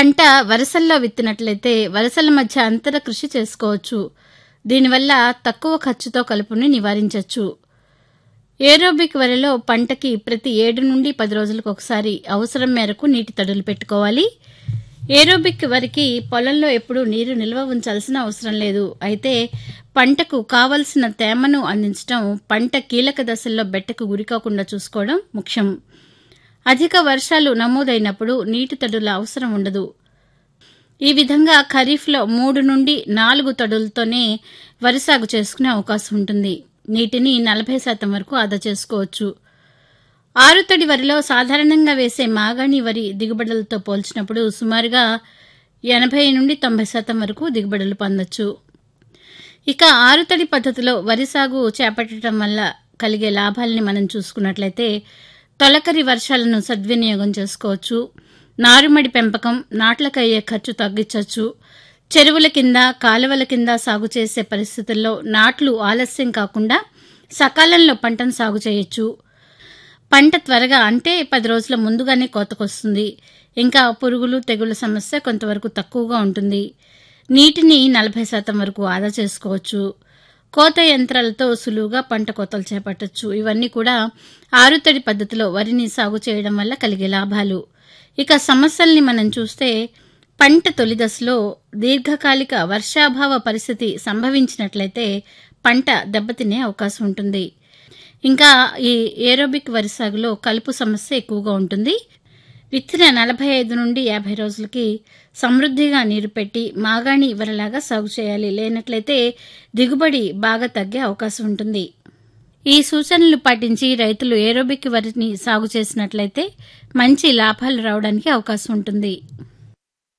పంట వరుసల్లో విత్తినట్లయితే వరుసల మధ్య అంతర కృషి చేసుకోవచ్చు దీనివల్ల తక్కువ ఖర్చుతో కలుపుని నివారించవచ్చు ఏరోబిక్ వరిలో పంటకి ప్రతి ఏడు నుండి పది రోజులకు ఒకసారి అవసరం మేరకు నీటి తడులు పెట్టుకోవాలి ఏరోబిక్ వరికి పొలంలో ఎప్పుడూ నీరు నిల్వ ఉంచాల్సిన అవసరం లేదు అయితే పంటకు కావలసిన తేమను అందించడం పంట కీలక దశల్లో బెట్టకు గురికాకుండా చూసుకోవడం ముఖ్యం అధిక వర్షాలు నమోదైనప్పుడు నీటి తడుల అవసరం ఉండదు ఈ విధంగా ఖరీఫ్లో మూడు నుండి నాలుగు తడులతోనే వరి సాగు చేసుకునే అవకాశం ఉంటుంది నీటిని నలభై శాతం వరకు ఆదా చేసుకోవచ్చు ఆరుతడి వరిలో సాధారణంగా వేసే మాగాణి వరి దిగుబడులతో పోల్చినప్పుడు సుమారుగా ఎనభై నుండి తొంభై శాతం వరకు దిగుబడులు పొందొచ్చు ఇక ఆరుతడి పద్ధతిలో వరి సాగు చేపట్టడం వల్ల కలిగే లాభాలని మనం చూసుకున్నట్లయితే తొలకరి వర్షాలను సద్వినియోగం చేసుకోవచ్చు నారుమడి పెంపకం నాట్లకు అయ్యే ఖర్చు తగ్గించవచ్చు చెరువుల కింద కాలువల కింద సాగు చేసే పరిస్థితుల్లో నాట్లు ఆలస్యం కాకుండా సకాలంలో పంటను సాగు చేయొచ్చు పంట త్వరగా అంటే పది రోజుల ముందుగానే కోతకొస్తుంది ఇంకా పురుగులు తెగుళ్ల సమస్య కొంతవరకు తక్కువగా ఉంటుంది నీటిని నలభై శాతం వరకు ఆదా చేసుకోవచ్చు కోత యంత్రాలతో సులువుగా పంట కోతలు చేపట్టొచ్చు ఇవన్నీ కూడా ఆరుతడి పద్ధతిలో వరిని సాగు చేయడం వల్ల కలిగే లాభాలు ఇక సమస్యల్ని మనం చూస్తే పంట తొలి దశలో దీర్ఘకాలిక వర్షాభావ పరిస్థితి సంభవించినట్లయితే పంట దెబ్బతినే అవకాశం ఉంటుంది ఇంకా ఈ ఏరోబిక్ వరి సాగులో కలుపు సమస్య ఎక్కువగా ఉంటుంది విత్తిన నలభై ఐదు నుండి యాభై రోజులకి సమృద్ధిగా నీరు పెట్టి మాగాణి వరలాగా సాగు చేయాలి లేనట్లయితే దిగుబడి బాగా తగ్గే అవకాశం ఉంటుంది ఈ సూచనలు పాటించి రైతులు ఏరోబిక్ వరిని సాగు చేసినట్లయితే మంచి లాభాలు రావడానికి అవకాశం ఉంటుంది